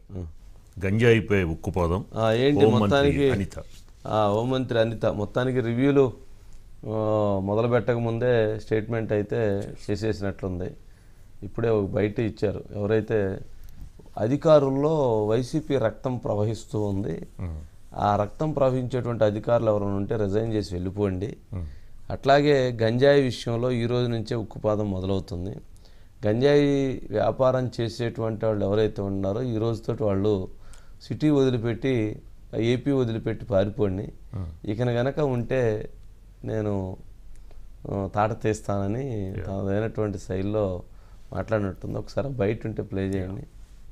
గంజాయిపై ఉక్కుపాదం ఆ, ఏంటి హోంమంత్రి మొత్తానికి అనిత ఆ, హోంమంత్రి అనిత మొత్తానికి రివ్యూలు ఆ, మొదలు పెట్టక ముందే స్టేట్మెంట్ అయితే చేసేసినట్లుంది ఇప్పుడే ఒక బయట ఇచ్చారు ఎవరైతే అధికారుల్లో వైసీపీ రక్తం ప్రవహిస్తూ ఉంది ఆ రక్తం ప్రవహించేటువంటి అధికారులు ఎవరైనా ఉంటే రిజైన్ చేసి వెళ్ళిపోండి అట్లాగే గంజాయి విషయంలో ఈ రోజు నుంచే ఉక్కుపాదం మొదలవుతుంది గంజాయి వ్యాపారం చేసేటువంటి వాళ్ళు ఎవరైతే ఉన్నారో ఈ రోజుతోటి వాళ్ళు సిటీ వదిలిపెట్టి ఏపీ వదిలిపెట్టి పారిపోండి ఇకన గనక ఉంటే నేను ఆ, తాట తీస్తానని తనదైనటువంటి శైలిలో మాట్లాడినట్టుంది ఒకసారి బయట ఉంటే ప్లే చేయండి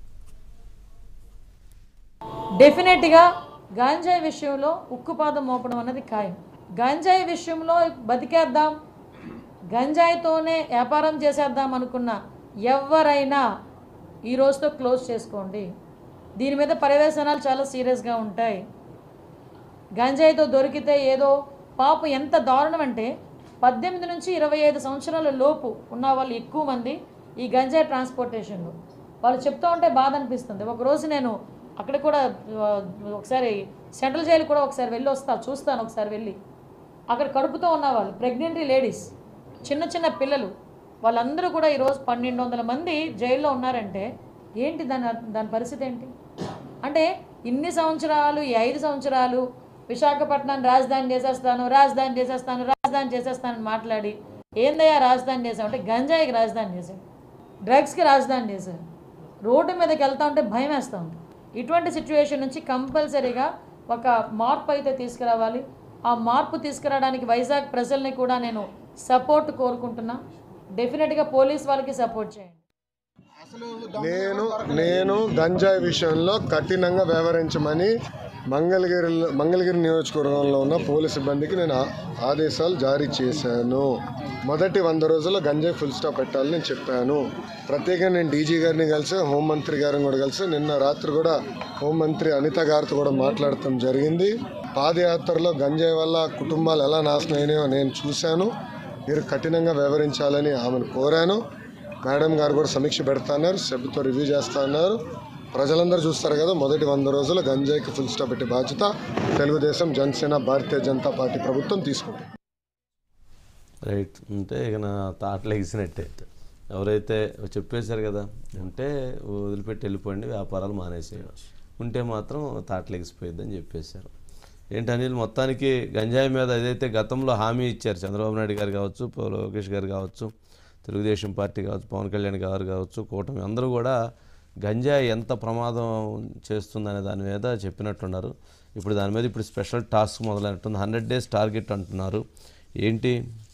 డెఫినెట్గా గాంజాయి విషయంలో ఉక్కుపాదం మోపడం అన్నది ఖాయం గంజాయి విషయంలో బతికేద్దాం గంజాయితోనే వ్యాపారం చేసేద్దాం అనుకున్న ఎవరైనా ఈ రోజుతో క్లోజ్ చేసుకోండి దీని మీద పర్యవేశనాలు చాలా సీరియస్గా ఉంటాయి గంజాయితో దొరికితే ఏదో పాపం ఎంత దారుణం అంటే పద్దెనిమిది నుంచి ఇరవై ఐదు సంవత్సరాల లోపు ఉన్న వాళ్ళు ఎక్కువ మంది ఈ గంజాయి ట్రాన్స్పోర్టేషన్లో వాళ్ళు చెప్తూ ఉంటే బాధ అనిపిస్తుంది ఒకరోజు నేను అక్కడ కూడా ఆ, ఒకసారి సెంట్రల్ జైలు కూడా ఒకసారి వెళ్ళి వస్తా చూస్తాను ఒకసారి వెళ్ళి అక్కడ కడుపుతో ఉన్న వాళ్ళు ప్రెగ్నెంట్ లేడీస్ చిన్న చిన్న పిల్లలు వాళ్ళందరూ కూడా ఈరోజు పన్నెండు వందల మంది జైల్లో ఉన్నారంటే ఏంటి దాని అర్థ- దాని పరిస్థితి ఏంటి అంటే ఇన్ని సంవత్సరాలు ఈ ఐదు సంవత్సరాలు విశాఖపట్నం రాజధాని చేసేస్తాను రాజధాని చేసేస్తాను రాజధాని చేసేస్తానని మాట్లాడి ఏందయ్యా రాజధాని చేసావు అంటే గంజాయికి రాజధాని చేశాడు డ్రగ్స్కి రాజధాని చేశారు రోడ్డు మీదకి వెళ్తా ఉంటే భయం వేస్తూ ఉంది ఇటువంటి సిచ్యువేషన్ నుంచి కంపల్సరీగా ఒక మార్పు అయితే తీసుకురావాలి ఆ మార్పు తీసుకురావడానికి వైజాగ్ ప్రజల్ని కూడా నేను సపోర్ట్ కోరుకుంటున్నా డెఫినెట్గా పోలీస్ వాళ్ళకి సపోర్ట్ చేయండి నేను నేను గంజాయి విషయంలో కఠినంగా వ్యవహరించమని మంగళగిరి మంగళగిరి నియోజకవర్గంలో ఉన్న పోలీస్ సిబ్బందికి నేను ఆ- ఆదేశాలు జారీ చేశాను మొదటి వంద రోజుల్లో గంజాయి ఫుల్ స్టాప్ పెట్టాలని నేను చెప్పాను ప్రత్యేకంగా నేను డీజీ గారిని కలిసి హోంమంత్రి గారిని కూడా కలిసి నిన్న రాత్రి కూడా హోంమంత్రి అనిత గారితో కూడా మాట్లాడటం జరిగింది పాదయాత్రలో గంజాయి వల్ల కుటుంబాలు ఎలా నాశనం అయినాయో నేను చూశాను మీరు కఠినంగా వ్యవహరించాలని ఆమెను కోరాను మేడం గారు కూడా సమీక్ష పెడతాన్నారు సభ్యుతో రివ్యూ చేస్తా అన్నారు ప్రజలందరూ చూస్తారు కదా మొదటి వంద రోజులు గంజాయికి ఫుల్ స్టాప్ పెట్టే బాధ్యత తెలుగుదేశం జనసేన భారతీయ జనతా పార్టీ ప్రభుత్వం తీసుకుంటుంది రైట్ అంటే ఇక నా తాటలు ఎగిసినట్టే ఎవరైతే చెప్పేశారు కదా అంటే వదిలిపెట్టి వెళ్ళిపోండి వ్యాపారాలు మానేసేయాలి ఉంటే మాత్రం తాటలు ఎగిసిపోయిద్దని చెప్పేశారు ఏంటి అనిల్ మొత్తానికి గంజాయి మీద ఏదైతే గతంలో హామీ ఇచ్చారు చంద్రబాబు నాయుడు గారు కావచ్చు పో- లోకేష్ గారు కావచ్చు తెలుగుదేశం పార్టీ కావచ్చు పవన్ కళ్యాణ్ గారు కావచ్చు కూటమి అందరూ కూడా గంజాయి ఎంత ప్రమాదం చేస్తుందనే దాని మీద చెప్పినట్టున్నారు ఇప్పుడు దాని మీద ఇప్పుడు స్పెషల్ టాస్క్ మొదలైనట్టుంది హండ్రెడ్ డేస్ టార్గెట్ అంటున్నారు ఏంటి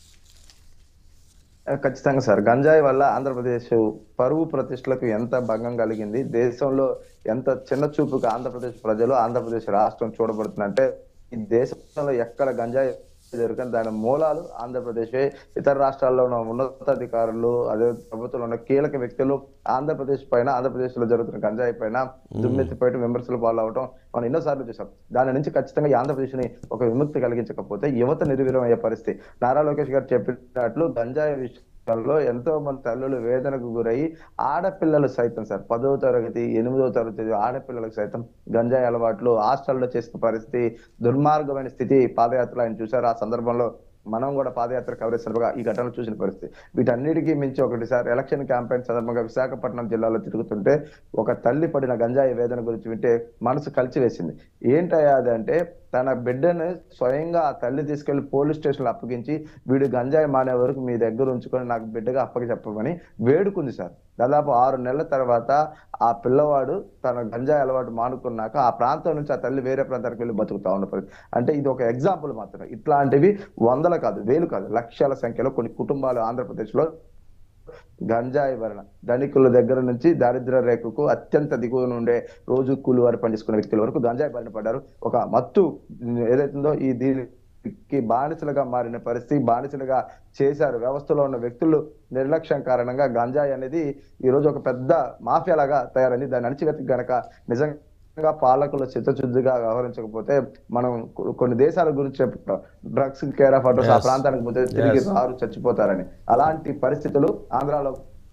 ఖచ్చితంగా సార్ గంజాయి వల్ల ఆంధ్రప్రదేశ్ పరువు ప్రతిష్టలకు ఎంత భంగం కలిగింది దేశంలో ఎంత చిన్న చూపుగా ఆంధ్రప్రదేశ్ ప్రజలు ఆంధ్రప్రదేశ్ రాష్ట్రం చూడబడుతుందంటే ఈ దేశంలో ఎక్కడ గంజాయి జరుగుతుంది దాని మూలాలు ఆంధ్రప్రదేశ్ ఇతర రాష్ట్రాల్లో ఉన్న ఉన్నతాధికారులు అదే ప్రభుత్వంలో ఉన్న కీలక వ్యక్తులు ఆంధ్రప్రదేశ్ పైన ఆంధ్రప్రదేశ్ లో జరుగుతున్న గంజాయి పైన దుమ్మెత్తిపోయటం విమర్శలు పాలవటం మనం ఎన్నోసార్లు చూసాం దాని నుంచి ఖచ్చితంగా ఈ ఆంధ్రప్రదేశ్ ని ఒక విముక్తి కలిగించకపోతే యువత నిర్వీర్యం అయ్యే పరిస్థితి నారా లోకేష్ గారు చెప్పినట్లు గంజాయి విషయంలో ఎంతో మంది తల్లులు వేదనకు గురయ్యి ఆడపిల్లలు సైతం సార్ పదో తరగతి ఎనిమిదో తరగతి ఆడపిల్లలకు సైతం గంజాయి అలవాట్లు హాస్టల్లో చేసిన పరిస్థితి దుర్మార్గమైన స్థితి పాదయాత్రలో ఆయన చూశారు ఆ సందర్భంలో మనం కూడా పాదయాత్ర కవరేజ్ సందర్భంగా ఈ ఘటనలు చూసిన పరిస్థితి వీటన్నిటికీ మించి ఒకటి సార్ ఎలక్షన్ క్యాంపెయిన్ సందర్భంగా విశాఖపట్నం జిల్లాలో తిరుగుతుంటే ఒక తల్లి పడిన గంజాయి వేదన గురించి వింటే మనసు కలిచివేసింది ఏంటయ్యా అది అంటే తన బిడ్డను స్వయంగా ఆ తల్లి తీసుకెళ్లి పోలీస్ స్టేషన్ లో అప్పగించి వీడు గంజాయి మానే వరకు మీ దగ్గర ఉంచుకొని నాకు బిడ్డగా అప్పగి చెప్పమని వేడుకుంది సార్ దాదాపు ఆరు నెలల తర్వాత ఆ పిల్లవాడు తన గంజాయి అలవాటు మానుకున్నాక ఆ ప్రాంతం నుంచి ఆ తల్లి వేరే ప్రాంతానికి వెళ్ళి బతుకుతా ఉన్న పరిస్థితి అంటే ఇది ఒక ఎగ్జాంపుల్ మాత్రమే ఇట్లాంటివి వందల కాదు వేలు కాదు లక్షల సంఖ్యలో కొన్ని కుటుంబాలు ఆంధ్రప్రదేశ్ లో గంజాయి వలన ధనికుల దగ్గర నుంచి దారిద్ర్య రేఖకు అత్యంత దిగువన ఉండే రోజు కూలి వారు పనిచేసుకునే వ్యక్తుల వరకు గంజాయి బారిన పడ్డారు ఒక మత్తు ఏదైతుందో ఈ దీనికి బానిసలుగా మారిన పరిస్థితి బానిసలుగా చేశారు వ్యవస్థలో ఉన్న వ్యక్తులు నిర్లక్ష్యం కారణంగా గంజాయి అనేది ఈ రోజు ఒక పెద్ద మాఫియా లాగా తయారైంది దాన్ని అణచివేత గనక నిజంగా పాలకులు చిత్తశుద్ధిగా వ్యవహరించకపోతే మనం కొ- కొన్ని దేశాల గురించి చెప్పుకుంటాం డ్రగ్స్ కేర్ ఆఫ్ అడ్రస్ ఆ Yes. ప్రాంతానికి పోతే తిరిగి Yes. రారు చచ్చిపోతారని అలాంటి పరిస్థితులు ఆంధ్రాలో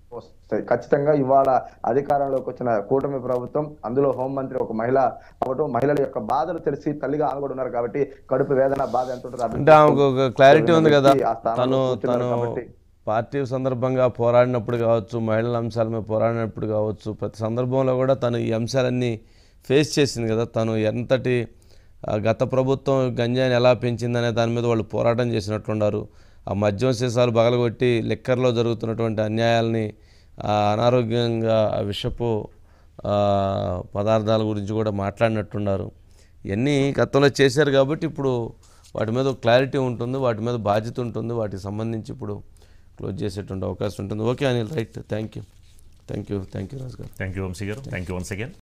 వస్తాయి ఖచ్చితంగా ఇవాళ అధికారంలోకి వచ్చిన కూటమి ప్రభుత్వం అందులో హోంమంత్రి ఒక మహిళ అవటం మహిళల యొక్క బాధలు తెలిసి తల్లిగా ఆమె కూడా ఉన్నారు కాబట్టి కడుపు వేదన బాధ ఎంత ఉంటుందో అర్థం అంటే ఆమెకు ఒక క్లారిటీ ఉంది కదా ఆ స్థానంలో తను కూర్చున్నారు తను కాబట్టి పార్టీ సందర్భంగా పోరాడినప్పుడు కావచ్చు మహిళల అంశాల మీద పోరాడినప్పుడు కావచ్చు ప్రతి సందర్భంలో కూడా తను ఈ అంశాలన్నీ ఫేస్ చేసింది కదా తను ఎంతటి ఆ, గత ప్రభుత్వం గంజాయిని ఎలా పెంచిందనే దాని మీద వాళ్ళు పోరాటం చేసినట్లున్నారు ఆ మద్యం సీసాలు బగలగొట్టి లిక్కర్లో జరుగుతున్నటువంటి అన్యాయాల్ని ఆ అనారోగ్యంగా ఆ విషపు ఆ, పదార్థాల గురించి కూడా మాట్లాడినట్టున్నారు ఇవన్నీ గతంలో చేశారు కాబట్టి ఇప్పుడు వాటి మీద ఒక క్లారిటీ ఉంటుంది వాటి మీద బాధ్యత ఉంటుంది వాటికి సంబంధించి ఇప్పుడు క్లోజ్ చేసేటువంటి అవకాశం ఉంటుంది okay Anil right thank you thank you thank you Raju garu thank you Vamsi గారు థ్యాంక్ యూ వన్స్ అగైన్